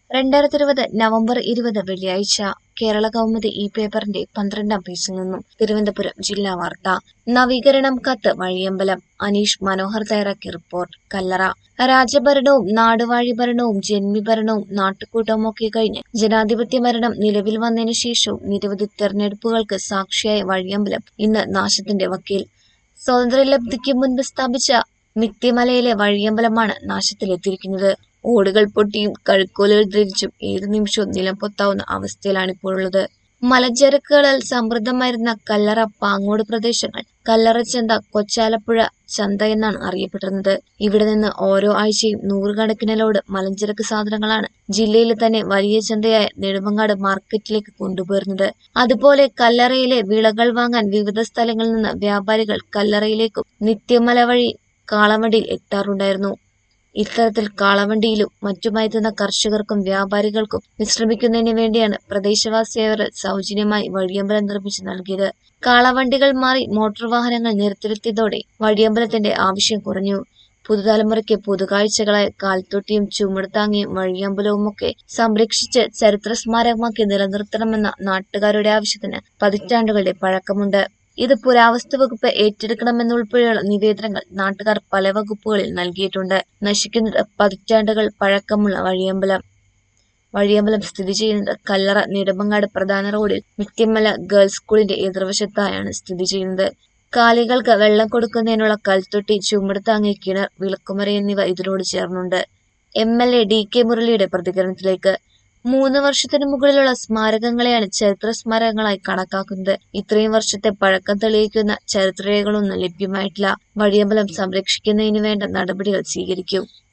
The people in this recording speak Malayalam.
രണ്ടായിരത്തി ഇരുപത് നവംബർ ഇരുപത് വെള്ളിയാഴ്ച കേരള കൗമുദി ഈ പേപ്പറിന്റെ പന്ത്രണ്ടാം പേജിൽ നിന്നും തിരുവനന്തപുരം ജില്ലാ വാർത്ത നവീകരണം കത്ത് വഴിയമ്പലം അനീഷ് മനോഹർ തയ്യാറാക്കിയ റിപ്പോർട്ട് കല്ലറ രാജഭരണവും നാടുവാഴി ഭരണവും ജന്മിഭരണവും നാട്ടുകൂട്ടവും ഒക്കെ കഴിഞ്ഞ് ജനാധിപത്യ ഭരണം നിലവിൽ വന്നതിനു ശേഷവും നിരവധി തെരഞ്ഞെടുപ്പുകൾക്ക് സാക്ഷിയായ വഴിയമ്പലം ഇന്ന് നാശത്തിന്റെ വക്കീൽ സ്വാതന്ത്ര്യലബ്ധിക്ക് മുൻപ് സ്ഥാപിച്ച മിത്തിമലയിലെ വഴിയമ്പലമാണ് നാശത്തിലെത്തിയിരിക്കുന്നത് ഓടുകൾ പൊട്ടിയും കഴുക്കോലുകൾ ദ്രവിച്ചും ഏതു നിമിഷവും നിലം പൊത്താവുന്ന അവസ്ഥയിലാണിപ്പോഴുള്ളത് മലഞ്ചരക്കുകളാൽ സമൃദ്ധമായിരുന്ന കല്ലറ പാങ്ങോട് പ്രദേശങ്ങൾ കല്ലറ ചന്ത കൊച്ചാലപ്പുഴ ചന്ത എന്നാണ് അറിയപ്പെട്ടിരുന്നത് ഇവിടെ നിന്ന് ഓരോ ആഴ്ചയും നൂറുകണക്കിന് ലോഡ് മലഞ്ചരക്ക് സാധനങ്ങളാണ് ജില്ലയിലെ തന്നെ വലിയ ചന്തയായ നെടുമങ്ങാട് മാർക്കറ്റിലേക്ക് കൊണ്ടുപോയിരുന്നത് അതുപോലെ കല്ലറയിലെ വിളകൾ വാങ്ങാൻ വിവിധ സ്ഥലങ്ങളിൽ നിന്ന് വ്യാപാരികൾ കല്ലറയിലേക്കും നിത്യമല വഴി കാളവണ്ടിയിൽ എത്താറുണ്ടായിരുന്നു ഇത്തരത്തിൽ കാളവണ്ടിയിലും മറ്റുമെത്തുന്ന കർഷകർക്കും വ്യാപാരികൾക്കും വിശ്രമിക്കുന്നതിന് വേണ്ടിയാണ് പ്രദേശവാസിയവർ സൗജന്യമായി വഴിയമ്പലം നിർമ്മിച്ചു നൽകിയത് കാളവണ്ടികൾ മാറി മോട്ടോർ വാഹനങ്ങൾ നിരത്തിലെത്തിയതോടെ വഴിയമ്പലത്തിന്റെ ആവശ്യം കുറഞ്ഞു പുതുതലമുറയ്ക്ക് പുതുകാഴ്ചകളായ കാൽത്തൊട്ടിയും ചുമടുതാങ്ങിയും വഴിയമ്പലവുമൊക്കെ സംരക്ഷിച്ച് ചരിത്ര സ്മാരകമാക്കി നിലനിർത്തണമെന്ന നാട്ടുകാരുടെ ആവശ്യത്തിന് പതിറ്റാണ്ടുകളുടെ പഴക്കമുണ്ട് ഇത് പുരാവസ്തു വകുപ്പ് ഏറ്റെടുക്കണമെന്നുൾപ്പെടെയുള്ള നിവേദനങ്ങൾ നാട്ടുകാർ പല വകുപ്പുകളിൽ നൽകിയിട്ടുണ്ട് നശിക്കുന്നത് പതിറ്റാണ്ടുകൾ പഴക്കമുള്ള വഴിയമ്പലം വഴിയമ്പലം സ്ഥിതി ചെയ്യുന്നത് കല്ലറ നെടുമങ്ങാട് പ്രധാന റോഡിൽ മിത്തിമല ഗേൾസ് സ്കൂളിന്റെ എതിർവശത്തായാണ് സ്ഥിതി ചെയ്യുന്നത് കാലികൾക്ക് വെള്ളം കൊടുക്കുന്നതിനുള്ള കൽത്തൊട്ടി ചുമടുതാങ്ങി കിണർ വിളക്കുമര എന്നിവ ഇതിനോട് ചേർന്നുണ്ട് M L A D K മുരളിയുടെ പ്രതികരണത്തിലേക്ക് മൂന്ന് വർഷത്തിന് മുകളിലുള്ള സ്മാരകങ്ങളെയാണ് ചരിത്ര സ്മാരകങ്ങളായി കണക്കാക്കുന്നത് ഇത്രയും വർഷത്തെ പഴക്കം തെളിയിക്കുന്ന ചരിത്രരേഖകളൊന്നും ലഭ്യമായിട്ടില്ല വഴിയമ്പലം സംരക്ഷിക്കുന്നതിന് വേണ്ട നടപടികൾ സ്വീകരിക്കും